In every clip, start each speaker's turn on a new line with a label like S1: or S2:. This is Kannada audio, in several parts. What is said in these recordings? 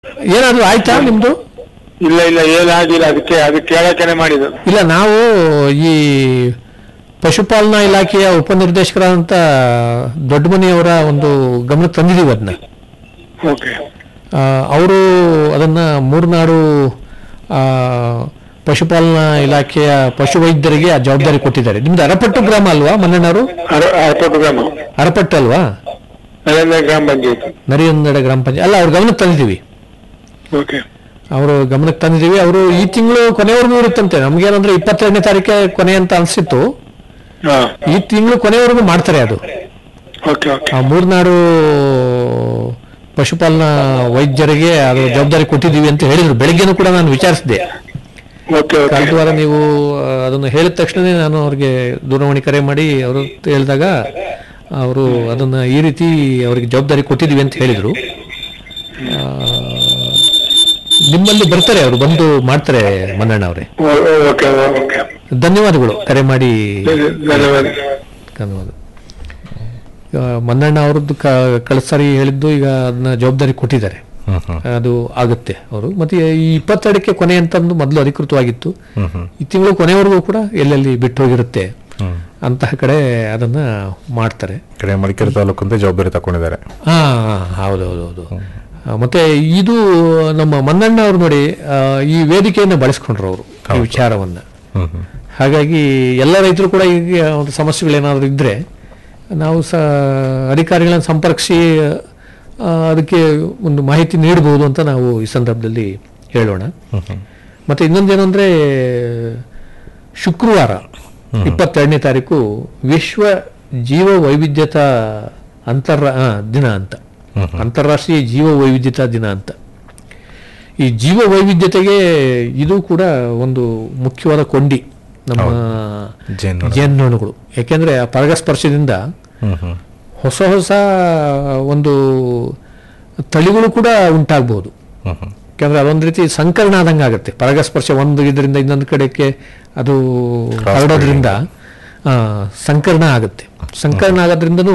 S1: ಏನಾದ್ರು ಆಯ್ತಾ ನಿಮ್ದು
S2: ಇಲ್ಲ ಇಲ್ಲ ಏನಾಗಿಲ್ಲ ಅದಕ್ಕೆ ಅದಕ್ಕೆ ಕೇಳಕ್ಕೇನೆ ಮಾಡಿದ್ದು
S1: ಇಲ್ಲ ನಾವು ಈ ಪಶುಪಾಲನಾ ಇಲಾಖೆಯ ಉಪನಿರ್ದೇಶಕರಾದಂಥ ದೊಡ್ಡಮನಿಯವರ ಒಂದು ಗಮನಕ್ಕೆ ತಂದಿದ್ದೀವಿ ಅದನ್ನ
S2: ಓಕೆ
S1: ಅವರು ಅದನ್ನ ಮೂರ್ನಾಡು ಆ, ಪಶುಪಾಲನಾ ಇಲಾಖೆಯ ಪಶುವೈದ್ಯರಿಗೆ ಆ ಜವಾಬ್ದಾರಿ ಕೊಟ್ಟಿದ್ದಾರೆ ನಿಮ್ದು ಅರಪಟ್ಟು ಗ್ರಾಮ ಅಲ್ವಾ ಮನ್ನಣ್ಣವರು
S2: ಅರಪಟ್ಟು ಗ್ರಾಮ
S1: ಅರಪಟ್ಟು ಅಲ್ವಾ
S2: ನರೇಂದ್ರ ಗ್ರಾಮ ಪಂಚಾಯತ್
S1: ನರಿಯೊಂದೆಡೆ ಗ್ರಾಮ ಪಂಚಾಯತ್ ಅಲ್ಲ ಅವ್ರ ಗಮನಕ್ಕೆ ತಂದಿದ್ದೀವಿ
S2: ಓಕೆ
S1: ಅವರು ಗಮನಕ್ಕೆ ತಂದಿದ್ದೀವಿ ಅವರು ಈ ತಿಂಗಳು ಕೊನೆವರೆಗೂ ಇರುತ್ತಂತೆ ನಮ್ಗೇನಂದ್ರೆ ಇಪ್ಪತ್ತೆರಡನೇ ತಾರೀಕೆ ಕೊನೆ ಅಂತ ಅನ್ಸಿತ್ತು
S2: ಹಾ
S1: ಈ ತಿಂಗಳು ಕೊನೆವರೆಗೂ ಮಾಡ್ತಾರೆ ಅದು
S2: ಓಕೆ ಓಕೆ
S1: ಆ ಮೂರ್ನಾಡು ಪಶುಪಾಲನಾ ವೈದ್ಯರಿಗೆ ಅದು ಜವಾಬ್ದಾರಿ ಕೊಟ್ಟಿದ್ದೀವಿ ಅಂತ ಹೇಳಿದ್ರು ಬೆಳಿಗ್ಗೆನೂ ಕೂಡ ನಾನು ವಿಚಾರಿಸಿದೆ
S2: ಓಕೆ ಓಕೆ
S1: ಕಳೆದ ವಾರ ನೀವು ಆ, ಅದನ್ನು ಹೇಳಿದ ತಕ್ಷಣನೇ ನಾನು ಅವ್ರಿಗೆ ದೂರವಾಣಿ ಕರೆ ಮಾಡಿ ಅವರು ಹೇಳಿದಾಗ ಅವರು ಅದನ್ನ ಈ ರೀತಿ ಅವರಿಗೆ ಜವಾಬ್ದಾರಿ ಕೊಟ್ಟಿದ್ದೀವಿ ಅಂತ ಹೇಳಿದ್ರು ಆ, ನಿಮ್ಮಲ್ಲಿ ಬರ್ತಾರೆ ಅವರು ಬಂದು ಮಾಡ್ತಾರೆ ಮನ್ನಣ್ಣ ಅವರೇ
S2: ಓಕೆ ಓಕೆ
S1: ಧನ್ಯವಾದಗಳು ಕರೆ ಮಾಡಿ
S2: ಧನ್ಯವಾದ
S1: ಧನ್ಯವಾದ ಈಗ ಮನ್ನಣ್ಣ ಅವ್ರದ್ದು ಕ- ಕಳೆದ ಸಾರಿ ಹೇಳಿದ್ದು ಈಗ ಅದನ್ನ ಜವಾಬ್ದಾರಿ ಕೊಟ್ಟಿದ್ದಾರೆ
S3: ಹ್ಮ್ ಹ್ಮ್
S1: ಅದು ಆಗುತ್ತೆ ಅವರು ಮತ್ತೆ ಈ ಇಪ್ಪತ್ತೆರಡಕ್ಕೆ ಕೊನೆ ಅಂತಂದು ಮೊದಲು ಅಧಿಕೃತವಾಗಿತ್ತು
S3: ಹ್ಮ್ ಹ್ಮ್
S1: ಈ ತಿಂಗಳು ಕೊನೆವರೆಗೂ ಕೂಡ ಎಲ್ಲೆಲ್ಲಿ ಬಿಟ್ಟು ಹೋಗಿರುತ್ತೆ
S3: ಹ್ಮ್
S1: ಅಂತಹ ಕಡೆ ಅದನ್ನ ಮಾಡ್ತಾರೆ
S3: ಕಡೆ ಮಡಿಕೇರಿ ತಾಲೂಕು ಅಂತ ಜವಾಬ್ದಾರಿ ತಗೊಂಡಿದ್ದಾರೆ
S1: ಹಾ ಹೌದು ಹೌದು ಹೌದು ಆ, ಮತ್ತೆ ಇದು ನಮ್ಮ ಮನ್ನಣ್ಣ ಅವರು ನೋಡಿ ಆ, ಈ ವೇದಿಕೆಯನ್ನು ಬಳಸ್ಕೊಂಡ್ರು ಅವರು ಈ ವಿಚಾರವನ್ನ
S3: ಹ್ಮ್ ಹ್ಮ್
S1: ಹಾಗಾಗಿ ಎಲ್ಲ ರೈತರು ಕೂಡ ಈಗ ಒಂದು ಸಮಸ್ಯೆಗಳೇನಾದರೂ ಇದ್ದರೆ ನಾವು ಸಹ ಅಧಿಕಾರಿಗಳನ್ನು ಸಂಪರ್ಕಿಸಿ ಆ, ಅದಕ್ಕೆ ಒಂದು ಮಾಹಿತಿ ನೀಡಬಹುದು ಅಂತ ನಾವು ಈ ಸಂದರ್ಭದಲ್ಲಿ ಹೇಳೋಣ
S3: ಹ್ಮ್ ಹ್ಮ್
S1: ಮತ್ತು ಇನ್ನೊಂದೇನು ಅಂದರೆ ಶುಕ್ರವಾರ ಇಪ್ಪತ್ತೆರಡನೇ ತಾರೀಕು ವಿಶ್ವ ಜೀವ ವೈವಿಧ್ಯತಾ ಅಂತರ ಆ, ದಿನ ಅಂತ ಅಂತಾರಾಷ್ಟ್ರೀಯ ಜೀವ ವೈವಿಧ್ಯತಾ ದಿನ ಅಂತ ಈ ಜೀವ ವೈವಿಧ್ಯತೆಗೆ ಇದು ಕೂಡ ಒಂದು ಮುಖ್ಯವಾದ ಕೊಂಡಿ ನಮ್ಮ
S3: ಜೇನು
S1: ಜೇನುನೊಣಗಳು ಯಾಕೆಂದ್ರೆ ಆ ಪರಾಗಸ್ಪರ್ಶದಿಂದ
S3: ಹ್ಮ್ ಹ್ಮ್
S1: ಹೊಸ ಹೊಸ ಒಂದು ತಳಿಗಳು ಕೂಡ ಉಂಟಾಗಬಹುದು
S3: ಹ್ಮ್ ಹ್ಮ್
S1: ಯಾಕಂದ್ರೆ ಅದೊಂದು ರೀತಿ ಸಂಕರಣ ಆದಂಗೆ ಆಗುತ್ತೆ ಪರಾಗಸ್ಪರ್ಶ ಒಂದು ಇದರಿಂದ ಇನ್ನೊಂದು ಕಡೆಗೆ ಅದು ಹರಡೋದ್ರಿಂದ ಆ, ಸಂಕರಣ ಆಗುತ್ತೆ ಸಂಕರಣ ಆಗೋದ್ರಿಂದನೂ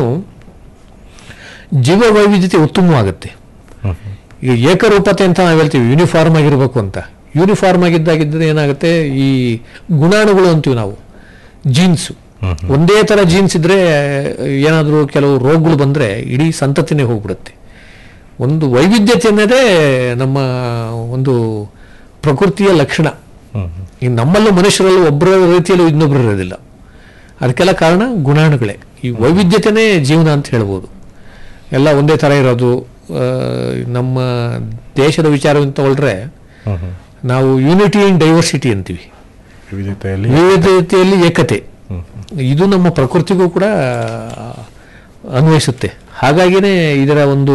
S1: ಜೀವ ವೈವಿಧ್ಯತೆ ಉತ್ತಮವಾಗುತ್ತೆ
S3: ಹ್ಮ್ ಹ್ಮ್
S1: ಈಗ ಏಕರೂಪತೆ ಅಂತ ನಾವು ಹೇಳ್ತೀವಿ ಯೂನಿಫಾರ್ಮ್ ಆಗಿರ್ಬೇಕು ಅಂತ ಯೂನಿಫಾರ್ಮ್ ಆಗಿದ್ದಾಗಿದ್ದರೆ ಏನಾಗುತ್ತೆ ಈ ಗುಣಾಣುಗಳು ಅಂತೀವಿ ನಾವು ಜೀನ್ಸು ಒಂದೇ ಥರ ಜೀನ್ಸ್ ಇದ್ರೆ ಏನಾದರೂ ಕೆಲವು ರೋಗಗಳು ಬಂದರೆ ಇಡೀ ಸಂತತಿನೇ ಹೋಗ್ಬಿಡುತ್ತೆ ಒಂದು ವೈವಿಧ್ಯತೆ ಅನ್ನೋದೇ ನಮ್ಮ ಒಂದು ಪ್ರಕೃತಿಯ ಲಕ್ಷಣ
S3: ಹ್ಮ್ ಹ್ಮ್
S1: ಈಗ ನಮ್ಮಲ್ಲೂ ಮನುಷ್ಯರಲ್ಲೂ ಒಬ್ಬರ ರೀತಿಯಲ್ಲೂ ಇನ್ನೊಬ್ಬರು ಇರೋದಿಲ್ಲ ಅದಕ್ಕೆಲ್ಲ ಕಾರಣ ಗುಣಾಣುಗಳೇ ಈ ವೈವಿಧ್ಯತೆನೇ ಜೀವನ ಅಂತ ಹೇಳ್ಬೋದು ಎಲ್ಲ ಒಂದೇ ಥರ ಇರೋದು ಆ, ನಮ್ಮ ದೇಶದ ವಿಚಾರವನ್ನು ತಗೊಳ್ರೆ
S3: ಹ್ಮ್ ಹ್ಮ್
S1: ನಾವು ಯೂನಿಟಿ ಇನ್ ಡೈವರ್ಸಿಟಿ ಅಂತೀವಿ
S3: ವಿವಿಧತೆಯಲ್ಲಿ
S1: ವಿವಿಧತೆಯಲ್ಲಿ ಏಕತೆ ಇದು ನಮ್ಮ ಪ್ರಕೃತಿಗೂ ಕೂಡ ಅನ್ವಯಿಸುತ್ತೆ ಹಾಗಾಗಿನೇ ಇದರ ಒಂದು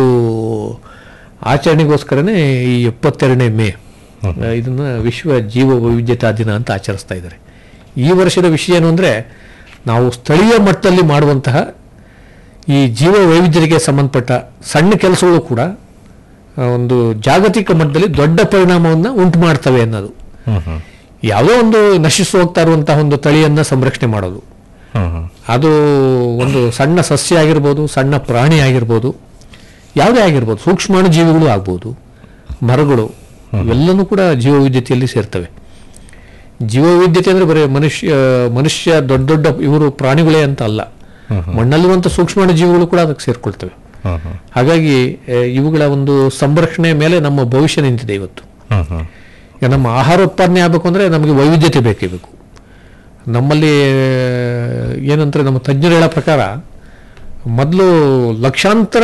S1: ಆಚರಣೆಗೋಸ್ಕರನೇ ಈ ಎಪ್ಪತ್ತೆರಡನೇ ಮೇ ಇದನ್ನ ವಿಶ್ವ ಜೀವ ವೈವಿಧ್ಯತಾ ದಿನ ಅಂತ ಆಚರಿಸ್ತಾ ಇದ್ದಾರೆ ಈ ವರ್ಷದ ವಿಷಯ ಏನು ಅಂದರೆ ನಾವು ಸ್ಥಳೀಯ ಮಟ್ಟದಲ್ಲಿ ಮಾಡುವಂತಹ ಈ ಜೀವ ವೈವಿಧ್ಯತೆಗೆ ಸಂಬಂಧಪಟ್ಟ ಸಣ್ಣ ಕೆಲಸಗಳು ಕೂಡ ಆ, ಒಂದು ಜಾಗತಿಕ ಮಟ್ಟದಲ್ಲಿ ದೊಡ್ಡ ಪರಿಣಾಮವನ್ನು ಉಂಟು ಮಾಡ್ತವೆ ಅನ್ನೋದು
S3: ಹ್ಮ್ ಹ್ಮ್
S1: ಯಾವುದೋ ಒಂದು ನಶಿಸಿ ಹೋಗ್ತಾ ಇರುವಂತಹ ಒಂದು ತಳಿಯನ್ನ ಸಂರಕ್ಷಣೆ ಮಾಡೋದು
S3: ಹ್ಮ್ ಹ್ಮ್
S1: ಅದು ಒಂದು ಸಣ್ಣ ಸಸ್ಯ ಆಗಿರ್ಬೋದು ಸಣ್ಣ ಪ್ರಾಣಿ ಆಗಿರ್ಬೋದು ಯಾವುದೇ ಆಗಿರ್ಬೋದು ಸೂಕ್ಷ್ಮಾಣು ಜೀವಿಗಳು ಆಗ್ಬೋದು ಮರಗಳು ಇವೆಲ್ಲನೂ ಕೂಡ ಜೀವವೈದ್ಯತೆಯಲ್ಲಿ ಸೇರ್ತವೆ ಜೀವವೈದ್ಯತೆ ಅಂದ್ರೆ ಬರೀ ಮನುಷ್ಯ ಮನುಷ್ಯ ದೊಡ್ಡ ದೊಡ್ಡ ಇವರು ಪ್ರಾಣಿಗಳೇ ಅಂತ ಅಲ್ಲ ಮಣ್ಣಲ್ಲಿರುವಂಥ ಸೂಕ್ಷ್ಮಾಣು ಜೀವಿಗಳು ಕೂಡ ಅದಕ್ಕೆ ಸೇರ್ಕೊಳ್ತವೆ
S3: ಹ್ಮ್ ಹ್ಮ್
S1: ಹಾಗಾಗಿ ಆ, ಇವುಗಳ ಒಂದು ಸಂರಕ್ಷಣೆ ಮೇಲೆ ನಮ್ಮ ಭವಿಷ್ಯ ನಿಂತಿದೆ ಇವತ್ತು
S3: ಹ್ಮ್ ಹ್ಮ್
S1: ಈಗ ನಮ್ಮ ಆಹಾರ ಉತ್ಪಾದನೆ ಆಗಬೇಕು ಅಂದರೆ ನಮಗೆ ವೈವಿಧ್ಯತೆ ಬೇಕೇ ಬೇಕು ನಮ್ಮಲ್ಲಿ ಏನಂತಾರೆ ನಮ್ಮ ತಜ್ಞರು ಹೇಳೋ ಪ್ರಕಾರ ಮೊದಲು ಲಕ್ಷಾಂತರ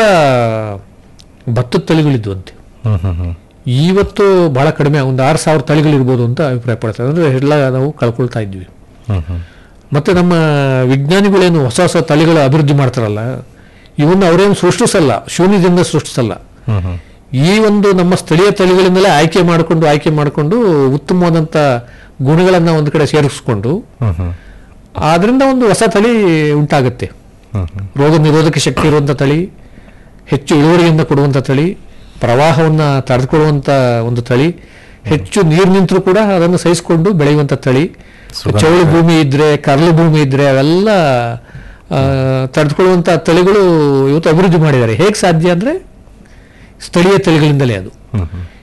S1: ಭತ್ತದ ತಳಿಗಳಿದ್ವಂತೆ
S3: ಹ್ಮ್ ಹ್ಮ್ ಹ್ಮ್
S1: ಇವತ್ತು ಬಹಳ ಕಡಿಮೆ ಒಂದು ಆರು ಸಾವಿರ ತಳಿಗಳಿರ್ಬೋದು ಅಂತ ಅಭಿಪ್ರಾಯ ಪಡ್ತಾರೆ ಅಂದರೆ ಎಲ್ಲ ನಾವು ಕಳ್ಕೊಳ್ತಾ ಇದ್ವಿ
S3: ಹ್ಮ್ ಹ್ಮ್
S1: ಮತ್ತು ನಮ್ಮ ವಿಜ್ಞಾನಿಗಳೇನು ಹೊಸ ಹೊಸ ತಳಿಗಳ ಅಭಿವೃದ್ಧಿ ಮಾಡ್ತಾರಲ್ಲ ಇವನ್ನ ಅವರೇನು ಸೃಷ್ಟಿಸಲ್ಲ ಶೂನ್ಯದಿಂದ ಸೃಷ್ಟಿಸಲ್ಲ
S3: ಹ್ಮ್ ಹ್ಮ್
S1: ಈ ಒಂದು ನಮ್ಮ ಸ್ಥಳೀಯ ತಳಿಗಳಿಂದಲೇ ಆಯ್ಕೆ ಮಾಡಿಕೊಂಡು ಆಯ್ಕೆ ಮಾಡಿಕೊಂಡು ಉತ್ತಮವಾದಂಥ ಗುಣಗಳನ್ನು ಒಂದು ಕಡೆ ಸೇರಿಸ್ಕೊಂಡು
S3: ಹ್ಮ್ ಹ್ಮ್
S1: ಅದರಿಂದ ಒಂದು ಹೊಸ ತಳಿ ಉಂಟಾಗುತ್ತೆ
S3: ಹ್ಮ್ ಹ್ಮ್
S1: ರೋಗ ನಿರೋಧಕ ಶಕ್ತಿ ಇರುವಂಥ ತಳಿ ಹೆಚ್ಚು ಇಳುವರಿಯಿಂದ ಕೊಡುವಂಥ ತಳಿ ಪ್ರವಾಹವನ್ನು ತಡೆದುಕೊಳ್ಳುವಂಥ ಒಂದು ತಳಿ ಹೆಚ್ಚು ನೀರು ನಿಂತರೂ ಕೂಡ ಅದನ್ನು ಸಹಿಸಿಕೊಂಡು ಬೆಳೆಯುವಂಥ ತಳಿ
S3: ಸುಗಮ
S1: ಚೌಳು ಭೂಮಿ ಇದ್ರೆ ಕರ್ಲು ಭೂಮಿ ಇದ್ರೆ ಅವೆಲ್ಲ ಆ, ತಡೆದುಕೊಳ್ಳುವಂಥ ತಳಿಗಳು ಇವತ್ತು ಅಭಿವೃದ್ಧಿ ಮಾಡಿದ್ದಾರೆ ಹೇಗೆ ಸಾಧ್ಯ ಅಂದರೆ ಸ್ಥಳೀಯ ತಳಿಗಳಿಂದಲೇ ಅದು
S3: ಹ್ಮ್ ಹ್ಮ್